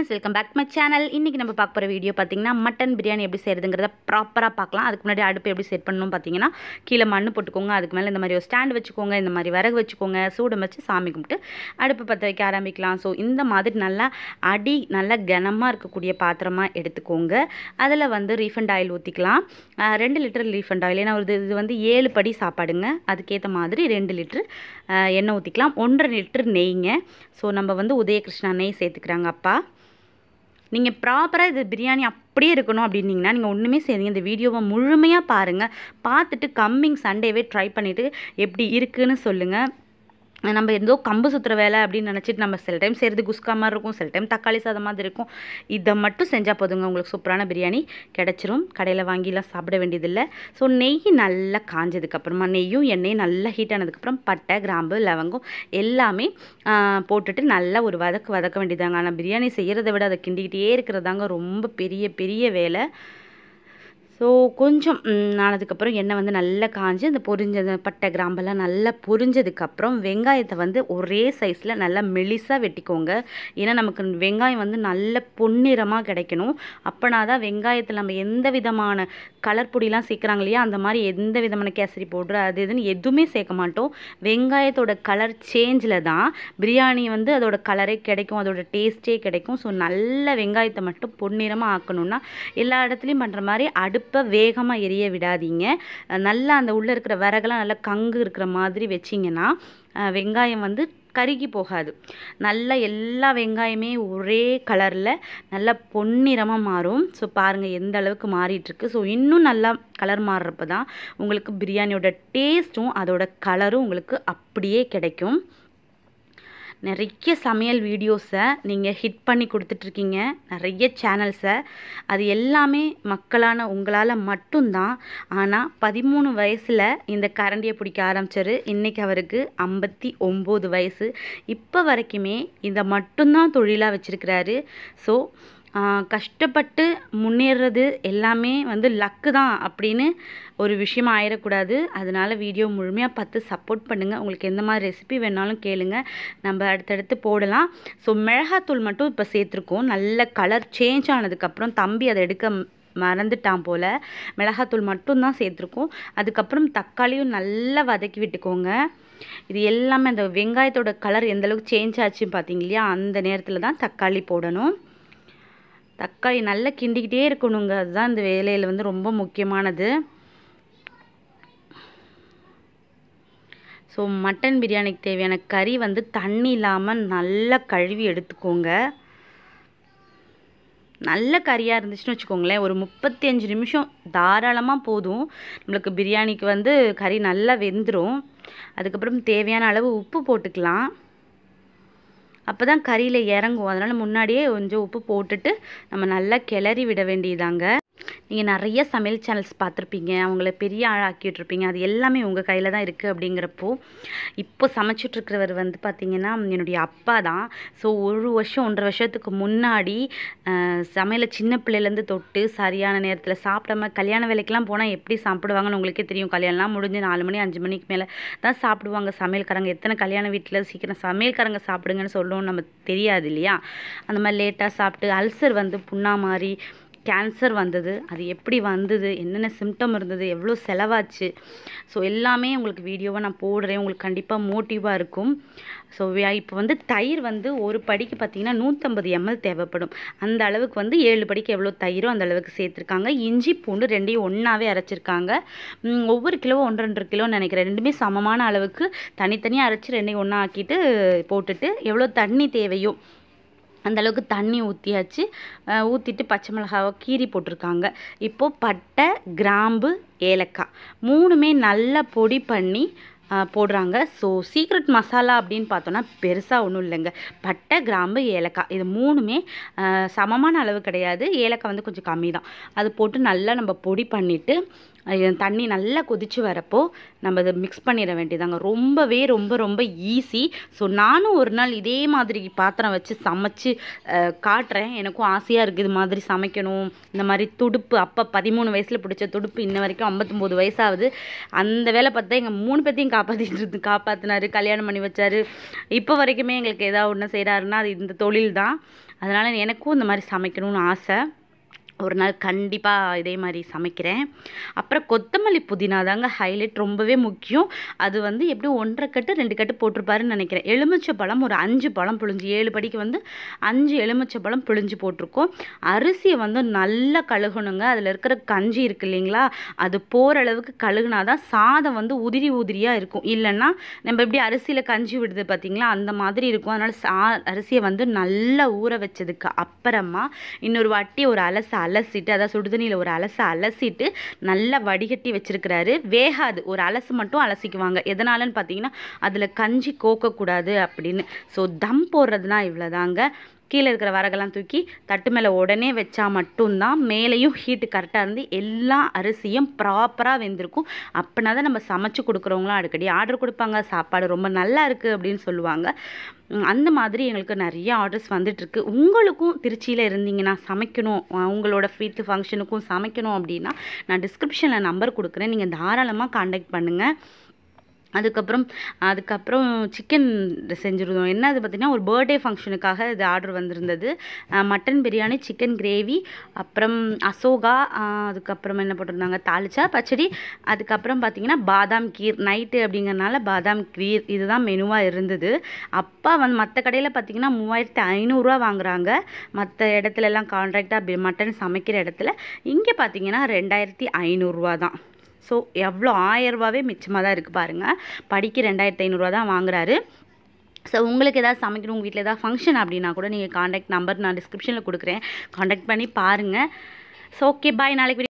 friends welcome back my channel இன்றைக்கி நம்ம பார்க்க போகிற வீடியோ பார்த்தீங்கன்னா மட்டன் பிரியாணி எப்படி செய்கிறதுங்கிறத ப்ராப்பராக பார்க்கலாம் அதுக்கு முன்னாடி அடுப்பு எப்படி செட் பண்ணணும் பார்த்தீங்கன்னா கீழே மண் போட்டுக்கோங்க அதுக்கு மேலே இந்த மாதிரி ஒரு ஸ்டாண்ட் வச்சுக்கோங்க இந்த மாதிரி விறகு வச்சுக்கோங்க சூடம் வச்சு சாமி கும்பிட்டு அடுப்பு பற்ற வைக்க ஆரம்பிக்கலாம் ஸோ இந்த மாதிரி நல்லா அடி நல்லா கனமாக இருக்கக்கூடிய பாத்திரமாக எடுத்துக்கோங்க அதில் வந்து ரீஃபண்ட் ஆயில் ஊற்றிக்கலாம் ஆஹ் ரெண்டு லிட்டர் ரீஃபண்ட் ஆயில் ஏன்னா ஒரு இது வந்து ஏழு படி சாப்பாடுங்க அதுக்கேற்ற மாதிரி ரெண்டு லிட்ரு எண்ணெய் ஊற்றிக்கலாம் ஒன்றரை லிட்டர் நெய்ங்க ஸோ நம்ம வந்து உதயகிருஷ்ணா நெய் சேர்த்துக்கிறாங்க அப்பா நீங்கள் ப்ராப்பராக இது பிரியாணி அப்படியே இருக்கணும் அப்படின்னீங்கன்னா நீங்கள் ஒன்றுமே செய்யுங்க இந்த வீடியோவை முழுமையாக பாருங்கள் பார்த்துட்டு கம்மிங் சண்டேவே ட்ரை பண்ணிவிட்டு எப்படி இருக்குன்னு சொல்லுங்கள் நம்ம ஏதோ கம்பு சுற்றுற வேலை அப்படின்னு நினச்சிட்டு நம்ம சில டைம் செய்கிறது குஸ்கா மாதிரி இருக்கும் சில டைம் தக்காளி சாதம் மாதிரி இருக்கும் இதை மட்டும் செஞ்சால் போதுங்க உங்களுக்கு சூப்பரான பிரியாணி கிடச்சிரும் கடையில் வாங்கிலாம் சாப்பிட வேண்டியதில்லை ஸோ நெய் நல்லா காஞ்சதுக்கப்புறமா நெய்யும் எண்ணெயும் நல்லா ஹீட் ஆனதுக்கப்புறம் பட்டை கிராம்பு லவங்கம் எல்லாமே ஆ, போட்டுட்டு நல்லா ஒரு வதக்கு வதக்க வேண்டியதாங்க ஆனால் பிரியாணி செய்கிறத விட அதை கிண்டிக்கிட்டே இருக்கிறதாங்க ரொம்ப பெரிய பெரிய வேலை ஸோ கொஞ்சம் ம், ஆனதுக்கப்புறம் எண்ணெய் வந்து நல்லா காஞ்சு அந்த பொரிஞ்சது பட்டை கிராம்பெல்லாம் நல்லா பொரிஞ்சதுக்கப்புறம் வெங்காயத்தை வந்து ஒரே சைஸில் நல்லா மெலிசாக வெட்டிக்கோங்க ஏன்னா நமக்கு வெங்காயம் வந்து நல்ல பொன்னிறமாக கிடைக்கணும் அப்போனா தான் வெங்காயத்தில் நம்ம எந்த விதமான கலர் பொடிலாம் சேர்க்குறாங்க இல்லையா அந்த மாதிரி எந்த விதமான கேசரி பவுட்ரு அது இதுன்னு எதுவுமே சேர்க்க மாட்டோம் வெங்காயத்தோட கலர் சேஞ்சில் தான் பிரியாணி வந்து அதோட கலரே கிடைக்கும் அதோட டேஸ்ட்டே கிடைக்கும் ஸோ நல்ல வெங்காயத்தை மட்டும் பொன்னிறமாக ஆக்கணும்னா எல்லா இடத்துலையும் பண்ணுற மாதிரி அடுப்பை வேகமாக எரிய விடாதீங்க அஹ் நல்லா அந்த உள்ளே இருக்கிற விறகெல்லாம் நல்லா கங்கு இருக்கிற மாதிரி வச்சிங்கன்னா அஹ் வெங்காயம் வந்து கருகி போகாது நல்லா எல்லா வெங்காயமே ஒரே கலரில் நல்லா பொன்னிறமாக மாறும் ஸோ பாருங்கள் எந்த அளவுக்கு மாறிட்டுருக்கு ஸோ இன்னும் நல்லா கலர் மாறுறப்ப தான் உங்களுக்கு பிரியாணியோட டேஸ்ட்டும் அதோட கலரும் உங்களுக்கு அப்படியே கிடைக்கும் நிறைய சமையல் வீடியோஸை நீங்கள் ஹிட் பண்ணி கொடுத்துட்ருக்கீங்க நிறைய சேனல்ஸை அது எல்லாமே மக்களான உங்களால் மட்டும்தான் ஆனால் பதிமூணு வயசில் இந்த கரண்டியை பிடிக்க ஆரம்பிச்சாரு இன்றைக்கி அவருக்கு ஐம்பத்தி ஒம்பது வயசு இப்போ வரைக்குமே இதை மட்டும்தான் தொழிலாக வச்சுருக்கிறாரு ஸோ கஷ்டப்பட்டு முன்னேறது எல்லாமே வந்து லக்கு தான் அப்படின்னு ஒரு விஷயம் ஆயிடக்கூடாது அதனால வீடியோ முழுமையாக பார்த்து சப்போர்ட் பண்ணுங்கள் உங்களுக்கு எந்த மாதிரி ரெசிபி வேணாலும் கேளுங்க நம்ம அடுத்தடுத்து போடலாம் ஸோ மிளகாத்தூள் மட்டும் இப்போ சேர்த்துருக்கோம் நல்ல கலர் சேஞ்ச் ஆனதுக்கப்புறம் தம்பி அதை எடுக்க மறந்துட்டான் போல் மிளகாத்தூள் மட்டும்தான் சேர்த்துருக்கோம் அதுக்கப்புறம் தக்காளியும் நல்லா வதக்கி விட்டுக்கோங்க இது எல்லாமே அந்த வெங்காயத்தோட கலர் எந்த அளவுக்கு சேஞ்ச் ஆச்சுன்னு பார்த்தீங்க இல்லையா அந்த நேரத்தில் தான் தக்காளி போடணும் தக்காளி நல்லா கிண்டிக்கிட்டே இருக்கணுங்க அதுதான் இந்த வேலையில் வந்து ரொம்ப முக்கியமானது ஸோ மட்டன் பிரியாணிக்கு தேவையான கறி வந்து தண்ணி இல்லாமல் நல்லா கழுவி எடுத்துக்கோங்க நல்ல கறியாக இருந்துச்சுன்னு வச்சுக்கோங்களேன் ஒரு முப்பத்தி அஞ்சு நிமிஷம் தாராளமாக போதும் நம்மளுக்கு பிரியாணிக்கு வந்து கறி நல்லா வெந்துடும் அதுக்கப்புறம் தேவையான அளவு உப்பு போட்டுக்கலாம் அப்போ தான் கறியில் இறங்கும் அதனால் முன்னாடியே கொஞ்சம் உப்பு போட்டுட்டு நம்ம நல்லா கிளறி விட வேண்டியதாங்க நீங்கள் நிறைய சமையல் சேனல்ஸ் பார்த்துருப்பீங்க அவங்கள பெரிய ஆளாக்கி விட்ருப்பீங்க அது எல்லாமே உங்கள் கையில் தான் இருக்குது அப்படிங்கிறப்போ இப்போ சமைச்சிட்ருக்கிறவர் வந்து பார்த்திங்கன்னா என்னுடைய அப்பா தான் ஸோ ஒரு வருஷம் ஒன்றரை வருஷத்துக்கு முன்னாடி அஹ், சமையலை சின்ன பிள்ளையிலேருந்து தொட்டு சரியான நேரத்தில் சாப்பிடாம கல்யாண வேலைக்கெல்லாம் போனால் எப்படி சாப்பிடுவாங்கன்னு உங்களுக்கே தெரியும் கல்யாணம்லாம் முடிஞ்சு நாலு மணி அஞ்சு மணிக்கு மேலே தான் சாப்பிடுவாங்க சமையல்காரங்க எத்தனை கல்யாண வீட்டில் சீக்கிரம் சமையல்காரங்க சாப்பிடுங்கன்னு சொல்லணும் நம்ம தெரியாது இல்லையா அந்த மாதிரி லேட்டாக சாப்பிட்டு அல்சர் வந்து புண்ணா மாதிரி கேன்சர் வந்தது அது எப்படி வந்தது என்னென்ன சிம்டம் இருந்தது எவ்வளோ செலவாச்சு ஸோ எல்லாமே உங்களுக்கு வீடியோவை நான் போடுறேன் உங்களுக்கு கண்டிப்பாக மோட்டிவாக இருக்கும் ஸோ இப்போ வந்து தயிர் வந்து ஒரு படிக்கு பார்த்தீங்கன்னா நூற்றம்பது எம்எல் தேவைப்படும் அந்த அளவுக்கு வந்து ஏழு படிக்கு எவ்வளோ தயிரோ அந்த அளவுக்கு சேர்த்துருக்காங்க இஞ்சி பூண்டு ரெண்டையும் ஒன்றாவே அரைச்சிருக்காங்க ம், ஒவ்வொரு கிலோ ஒன்றரை ரெண்டு கிலோன்னு நினைக்கிறேன் ரெண்டுமே சமமான அளவுக்கு தனித்தனியாக அரைச்சி ரெண்டையும் ஒன்றா ஆக்கிட்டு போட்டுட்டு எவ்வளோ தண்ணி தேவையோ அந்த அளவுக்கு தண்ணி ஊற்றியாச்சு ஊற்றிட்டு பச்சை மிளகாவை கீறி போட்டிருக்காங்க இப்போது பட்டை கிராம்பு ஏலக்காய் மூணுமே நல்லா பொடி பண்ணி ஆ, போடுறாங்க ஸோ சீக்ரெட் மசாலா அப்படின்னு பார்த்தோன்னா பெருசாக ஒன்றும் இல்லைங்க பட்டை கிராம்பு ஏலக்காய் இது மூணுமே ஆ, சமமான அளவு கிடையாது ஏலக்காய் வந்து கொஞ்சம் கம்மி தான் அது போட்டு நல்லா நம்ம பொடி பண்ணிவிட்டு தண்ணி நல்லா கொதிச்சு வரப்போ நம்ம அதை மிக்ஸ் பண்ணிட வேண்டியதாங்க ரொம்பவே ரொம்ப ரொம்ப ஈஸி ஸோ நானும் ஒரு நாள் இதே மாதிரி பாத்திரம் வச்சு சமைச்சு அஹ், காட்டுறேன் எனக்கும் ஆசையாக இருக்குது இது மாதிரி சமைக்கணும் இந்த மாதிரி துடுப்பு அப்போ பதிமூணு வயசில் பிடிச்ச துடுப்பு இன்ன வரைக்கும் ஐம்பத்தொம்போது வயசாகுது அந்த வேலை பார்த்தா எங்கள் மூணு பேர்த்தையும் காப்பாற்றிட்டு இருந்து காப்பாற்றினாரு கல்யாணம் பண்ணி வச்சாரு இப்போ வரைக்குமே எங்களுக்கு ஏதாவது ஒன்று செய்கிறாருன்னா அது இந்த தொழில் தான் அதனால் எனக்கும் இந்த மாதிரி சமைக்கணும்னு ஆசை ஒரு நாள் கண்டிப்பாக இதே மாதிரி சமைக்கிறேன் அப்புறம் கொத்தமல்லி புதினா தாங்க ஹைலைட் ரொம்பவே முக்கியம் அது வந்து எப்படியும் ஒன்றரை கட்டு ரெண்டு கட்டு போட்டிருப்பாருன்னு நினைக்கிறேன் எலுமிச்சை பழம் ஒரு அஞ்சு பழம் புழிஞ்சு ஏழு படிக்கு வந்து அஞ்சு எலுமிச்சை பழம் புழிஞ்சு போட்டிருக்கோம் அரிசியை வந்து நல்லா கழுகணுங்க அதில் இருக்கிற கஞ்சி இருக்கு இல்லைங்களா அது போகிற அளவுக்கு கழுகுனா தான் சாதம் வந்து உதிரி உதிரியாக இருக்கும் இல்லைன்னா நம்ம எப்படி அரிசியில் கஞ்சி விடுது பார்த்தீங்களா அந்த மாதிரி இருக்கும் அதனால் சா அரிசியை வந்து நல்லா ஊற வச்சதுக்கு அப்புறமா இன்னொரு வாட்டி ஒரு அலச அலசிட்டு அதாவது சுடுதண்ணியில் ஒரு அலச அலசிட்டு நல்லா வடிகட்டி வச்சிருக்கிறாரு வேகாது ஒரு அலசு மட்டும் அலசிக்குவாங்க எதனாலன்னு பார்த்தீங்கன்னா அதில் கஞ்சி கோக்கக்கூடாது அப்படின்னு ஸோ தம் போடுறதுனா இவ்வளோதாங்க கீழே இருக்கிற வரகெல்லாம் தூக்கி தட்டு மேலே உடனே வச்சா மட்டும்தான் மேலேயும் ஹீட்டு கரெக்டாக இருந்து எல்லா அரிசியும் ப்ராப்பராக வெந்திருக்கும் அப்படின்னா தான் நம்ம சமைச்சு கொடுக்குறவங்களாம் அடிக்கடி ஆர்டர் கொடுப்பாங்க சாப்பாடு ரொம்ப நல்லா இருக்குது அப்படின்னு சொல்லுவாங்க உம், அந்த மாதிரி எங்களுக்கு நிறைய ஆர்டர்ஸ் வந்துட்டுருக்கு உங்களுக்கும் திருச்சியில் இருந்தீங்கன்னா சமைக்கணும் அஹ் உங்களோட வீட்டு ஃபங்க்ஷனுக்கும் சமைக்கணும் அப்படின்னா நான் டிஸ்கிரிப்ஷனில் நம்பர் கொடுக்குறேன் நீங்கள் தாராளமாக காண்டாக்ட் பண்ணுங்கள் அதுக்கப்புறம் அதுக்கப்புறம் சிக்கன் செஞ்சுருந்தோம் என்ன அது பார்த்திங்கன்னா ஒரு பர்த்டே ஃபங்க்ஷனுக்காக இது ஆர்டர் வந்திருந்தது அஹ் மட்டன் பிரியாணி சிக்கன் கிரேவி அப்புறம் அசோகா அஹ் அதுக்கப்புறம் என்ன போட்டிருந்தாங்க தாளிச்சா பச்சடி அதுக்கப்புறம் பார்த்திங்கன்னா பாதாம் கீர் நைட்டு அப்படிங்கறனால பாதாம் கீர் இதுதான் மெனுவாக இருந்தது அப்பா வந்து மற்ற கடையில் பார்த்திங்கன்னா மூவாயிரத்து ஐநூறுரூவா வாங்குறாங்க மற்ற இடத்துலலாம் கான்ட்ராக்டாக மட்டன் சமைக்கிற இடத்துல இங்கே பார்த்தீங்கன்னா ரெண்டாயிரத்தி ஐநூறுரூவா தான் ஸோ எவ்வளோ ஆயரூபாவே மிச்சமாக தான் இருக்குது பாருங்கள் படிக்கு ரெண்டாயிரத்தி ஐநூறுரூவா தான் வாங்குறாரு ஸோ உங்களுக்கு ஏதாவது சமைக்கணும் உங்கள் வீட்டில் ஏதாவது ஃபங்க்ஷன் அப்படின்னா கூட நீங்கள் காண்டாக்ட் நம்பர் நான் டிஸ்கிரிப்ஷனில் கொடுக்குறேன் காண்டாக்ட் பண்ணி பாருங்கள் ஸோ ஓகே பாய் நாளைக்கு video